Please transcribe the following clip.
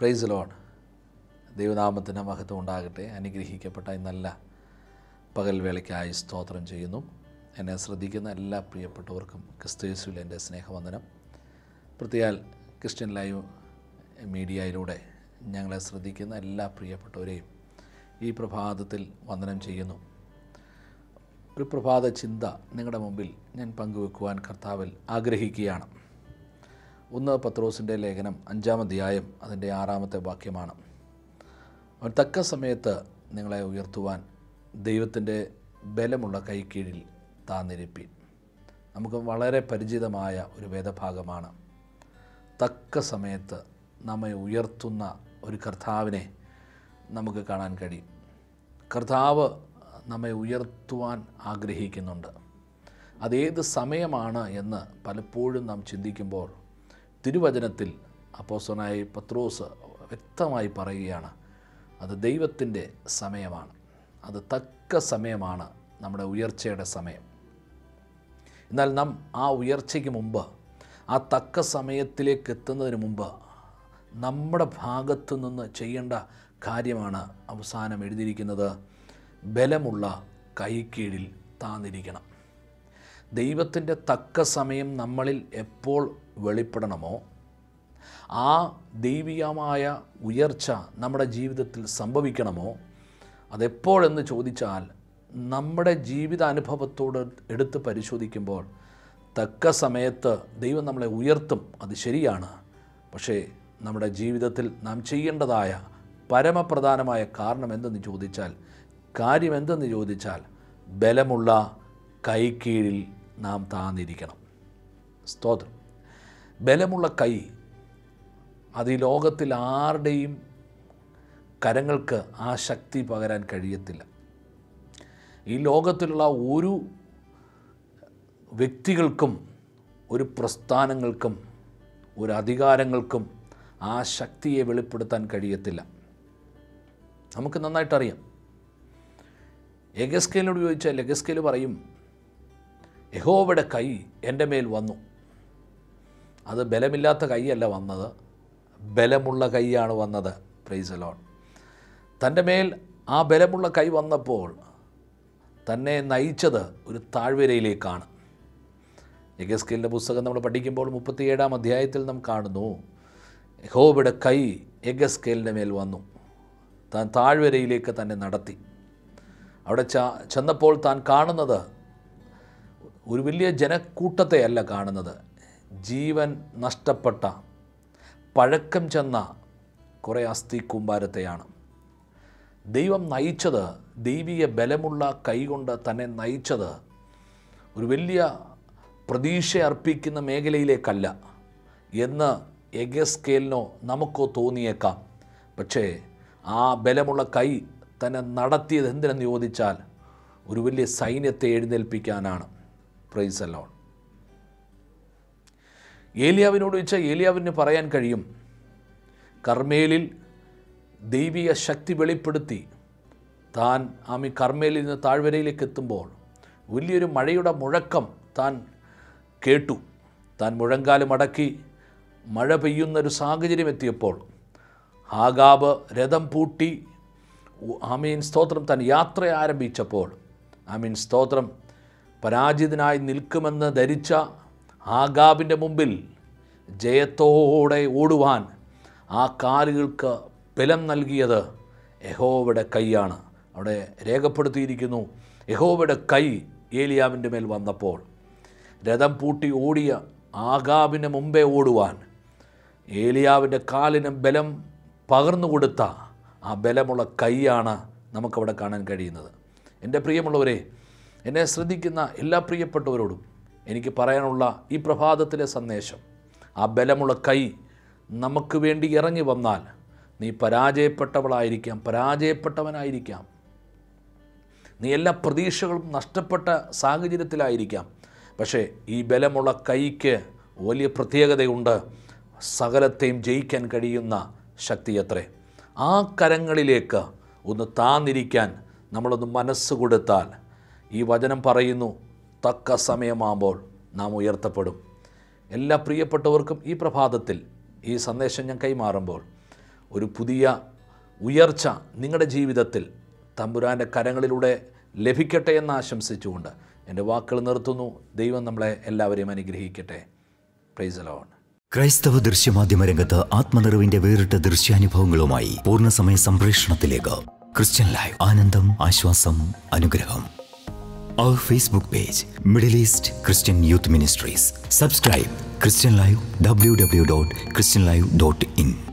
price loan ദൈവനാമത്തിന് മഹത്വം ഉണ്ടാകട്ടെ അനുഗ്രഹിക്കപ്പെട്ട ഈ നല്ല പകൽവേളയ്ക്കായി സ്തോത്രം ചെയ്യുന്നു എന്നെ ശ്രദ്ധിക്കുന്ന എല്ലാ പ്രിയപ്പെട്ടവർക്കും ക്രിസ്തുയേശുവിൽ എൻ്റെ സ്നേഹവന്ദനം പ്രത്യേകാൽ ക്രിസ്ത്യൻ ലൈവ് മീഡിയയിലൂടെ ഞങ്ങളെ ശ്രദ്ധിക്കുന്ന എല്ലാ പ്രിയപ്പെട്ടവരെയും ഈ പ്രഭാതത്തിൽ വന്ദനം ചെയ്യുന്നു ഒരു പ്രഭാത ചിന്ത നിങ്ങളുടെ മുമ്പിൽ ഞാൻ പങ്കുവെക്കുവാൻ കർത്താവിൽ ആഗ്രഹിക്കുകയാണ് ഒന്ന് പത്രോസിൻ്റെ ലേഖനം അഞ്ചാം അധ്യായം അതിൻ്റെ ആറാമത്തെ വാക്യമാണ് അവൻ തക്ക സമയത്ത് നിങ്ങളെ ഉയർത്തുവാൻ ദൈവത്തിൻ്റെ ബലമുള്ള കൈക്കീഴിൽ താന്നിരിപ്പി നമുക്ക് വളരെ പരിചിതമായ ഒരു വേദഭാഗമാണ് തക്ക സമയത്ത് നമ്മെ ഉയർത്തുന്ന ഒരു കർത്താവിനെ നമുക്ക് കാണാൻ കഴിയും കർത്താവ് നമ്മെ ഉയർത്തുവാൻ ആഗ്രഹിക്കുന്നുണ്ട് അതേത് സമയമാണ് എന്ന് പലപ്പോഴും നാം ചിന്തിക്കുമ്പോൾ തിരുവചനത്തിൽ അപ്പോസ്തലനായ പത്രോസ് വ്യക്തമായി പറയുകയാണ് അത് ദൈവത്തിൻ്റെ സമയമാണ് അത് തക്ക സമയമാണ് നമ്മുടെ ഉയർച്ചയുടെ സമയം എന്നാൽ നാം ആ ഉയർച്ചയ്ക്ക് മുമ്പ് ആ തക്ക സമയത്തിലേക്ക് എത്തുന്നതിന് മുമ്പ് നമ്മുടെ ഭാഗത്തു നിന്ന് ചെയ്യേണ്ട കാര്യമാണ് അവസാനം എഴുതിയിരിക്കുന്നത് ബലമുള്ള കൈക്കീഴിൽ താന്നിരിക്കണം ദൈവത്തിൻ്റെ തക്ക സമയം നമ്മളിൽ എപ്പോൾ വെളിപ്പെടണമോ ആ ദൈവികമായ ഉയർച്ച നമ്മുടെ ജീവിതത്തിൽ സംഭവിക്കണമോ അതെപ്പോഴെന്ന് ചോദിച്ചാൽ നമ്മുടെ ജീവിത അനുഭവത്തോട് എടുത്ത് പരിശോധിക്കുമ്പോൾ തക്ക സമയത്ത് ദൈവം നമ്മളെ ഉയർത്തും അത് ശരിയാണ് പക്ഷേ നമ്മുടെ ജീവിതത്തിൽ നാം ചെയ്യേണ്ടതായ പരമപ്രധാനമായ കാരണം എന്തെന്ന് ചോദിച്ചാൽ കാര്യം എന്തെന്ന് ചോദിച്ചാൽ ബലമുള്ള കൈക്കീഴിൽ നാം താന്നിരിക്കണം സ്തോത്രം ബലമുള്ള കൈ അത് ഈ ലോകത്തിൽ ആരുടെയും കരങ്ങൾക്ക് ആ ശക്തി പകരാൻ കഴിയത്തില്ല ഈ ലോകത്തിലുള്ള ഒരു വ്യക്തികൾക്കും ഒരു പ്രസ്ഥാനങ്ങൾക്കും ഒരു അധികാരങ്ങൾക്കും ആ ശക്തിയെ വെളിപ്പെടുത്താൻ കഴിയത്തില്ല നമുക്ക് നന്നായിട്ടറിയാം എഗസ്കേലിനോട് ചോദിച്ചാൽ എഗസ്കേൽ പറയും യഹോവയുടെ കൈ എൻ്റെ മേൽ വന്നു അത് ബലമില്ലാത്ത കൈയല്ല വന്നത് ബലമുള്ള കൈയാണ് വന്നത് പ്രൈസലോൺ തൻ്റെ മേൽ ആ ബലമുള്ള കൈ വന്നപ്പോൾ തന്നെ നയിച്ചത് ഒരു താഴ്വരയിലേക്കാണ് യഗസ്കേലിൻ്റെ പുസ്തകം നമ്മൾ പഠിക്കുമ്പോൾ മുപ്പത്തിയേഴാം അധ്യായത്തിൽ നാം കാണുന്നു യഹോബയുടെ കൈ യഗസ്കേലിൻ്റെ മേൽ വന്നു താൻ താഴ്വരയിലേക്ക് തന്നെ നടത്തി അവിടെ ച ചെന്നപ്പോൾ താൻ കാണുന്നത് ഒരു വലിയ ജനക്കൂട്ടത്തെയല്ല കാണുന്നത് ജീവൻ നഷ്ടപ്പെട്ട പഴക്കം ചെന്ന കുറേ അസ്ഥി കൂമ്പാരത്തെയാണ് ദൈവം നയിച്ചത് ദൈവിക ബലമുള്ള കൈകൊണ്ട് തന്നെ നയിച്ചത് ഒരു വലിയ പ്രതീക്ഷ അർപ്പിക്കുന്ന മേഖലയിലേക്കല്ല എന്ന് എഗസ്കേലിനോ നമുക്കോ തോന്നിയേക്കാം പക്ഷേ ആ ബലമുള്ള കൈ തന്നെ നടത്തിയത് എന്തിനെന്ന് ചോദിച്ചാൽ ഒരു വലിയ സൈന്യത്തെ എഴുന്നേൽപ്പിക്കാനാണ് പ്രൈസ് അലോൺ ഏലിയാവിനോട് ചോദിച്ചാൽ ഏലിയാവിന് പറയാൻ കഴിയും കർമ്മേലിൽ ദൈവിക ശക്തി വെളിപ്പെടുത്തി താൻ ആമി കർമ്മേലിൽ നിന്ന് താഴ്വരയിലേക്ക് എത്തുമ്പോൾ വലിയൊരു മഴയുടെ മുഴക്കം താൻ കേട്ടു താൻ മുഴങ്കാല് മടക്കി മഴ പെയ്യുന്നൊരു സാഹചര്യം എത്തിയപ്പോൾ ഹാഗാബ് രഥം പൂട്ടി ആമീൻ സ്തോത്രം താൻ യാത്ര ആരംഭിച്ചപ്പോൾ ആമീൻ സ്തോത്രം പരാജിതനായി നിൽക്കുമെന്ന് ധരിച്ച ആഗാബിൻ്റെ മുമ്പിൽ ജയത്തോടെ ഓടുവാൻ ആ കാലുകൾക്ക് ബലം നൽകിയത് യഹോവയുടെ കൈയാണ് അവിടെ രേഖപ്പെടുത്തിയിരിക്കുന്നു യഹോവയുടെ കൈ ഏലിയാവിൻ്റെ മേൽ വന്നപ്പോൾ രഥം പൂട്ടി ഓടിയ ആഗാബിന് മുമ്പേ ഓടുവാൻ ഏലിയാവിൻ്റെ കാലിന് ബലം പകർന്നു കൊടുത്ത ആ ബലമുള്ള കൈയാണ് നമുക്കവിടെ കാണാൻ കഴിയുന്നത് എൻ്റെ പ്രിയമുള്ളവരെ എന്നെ ശ്രദ്ധിക്കുന്ന എല്ലാ പ്രിയപ്പെട്ടവരോടും എനിക്ക് പറയാനുള്ള ഈ പ്രഭാതത്തിലെ സന്ദേശം ആ ബലമുള്ള കൈ നമുക്ക് വേണ്ടി ഇറങ്ങി വന്നാൽ നീ പരാജയപ്പെട്ടവളായിരിക്കാം പരാജയപ്പെട്ടവനായിരിക്കാം നീ എല്ലാ പ്രതീക്ഷകളും നഷ്ടപ്പെട്ട സാഹചര്യത്തിലായിരിക്കാം പക്ഷേ ഈ ബലമുള്ള കൈക്ക് വലിയ പ്രത്യേകതയുണ്ട് സകലത്തെയും ജയിക്കാൻ കഴിയുന്ന ശക്തിയത്രേ ആ കരങ്ങളിലേക്ക് ഒന്ന് താന്നിരിക്കാൻ നമ്മളൊന്ന് മനസ്സ് കൊടുത്താൽ ഈ വചനം പറയുന്നു തക്ക സമയമാകുമ്പോൾ നാം ഉയർത്തപ്പെടും എല്ലാ പ്രിയപ്പെട്ടവർക്കും ഈ പ്രഭാതത്തിൽ ഈ സന്ദേശം ഞാൻ കൈമാറുമ്പോൾ ഒരു പുതിയ ഉയർച്ച നിങ്ങളുടെ ജീവിതത്തിൽ തമ്പുരാൻ്റെ കരങ്ങളിലൂടെ ലഭിക്കട്ടെ എന്ന് ആശംസിച്ചുകൊണ്ട് എൻ്റെ വാക്കുകൾ നിർത്തുന്നു ദൈവം നമ്മളെ എല്ലാവരെയും അനുഗ്രഹിക്കട്ടെ പ്രൈസ് അലോൺ ക്രൈസ്തവ ദൃശ്യമാധ്യമ രംഗത്ത് ആത്മനിറവിന്റെ വേറിട്ട ദൃശ്യാനുഭവങ്ങളുമായി പൂർണ്ണസമയ സംപ്രേഷണത്തിലേക്ക് ക്രിസ്ത്യൻ ലൈവ് ആനന്ദം ആശ്വാസം അനുഗ്രഹം അവർ Facebook page Middle East Christian youth ministries subscribe Christian live W W dot Christian live dot in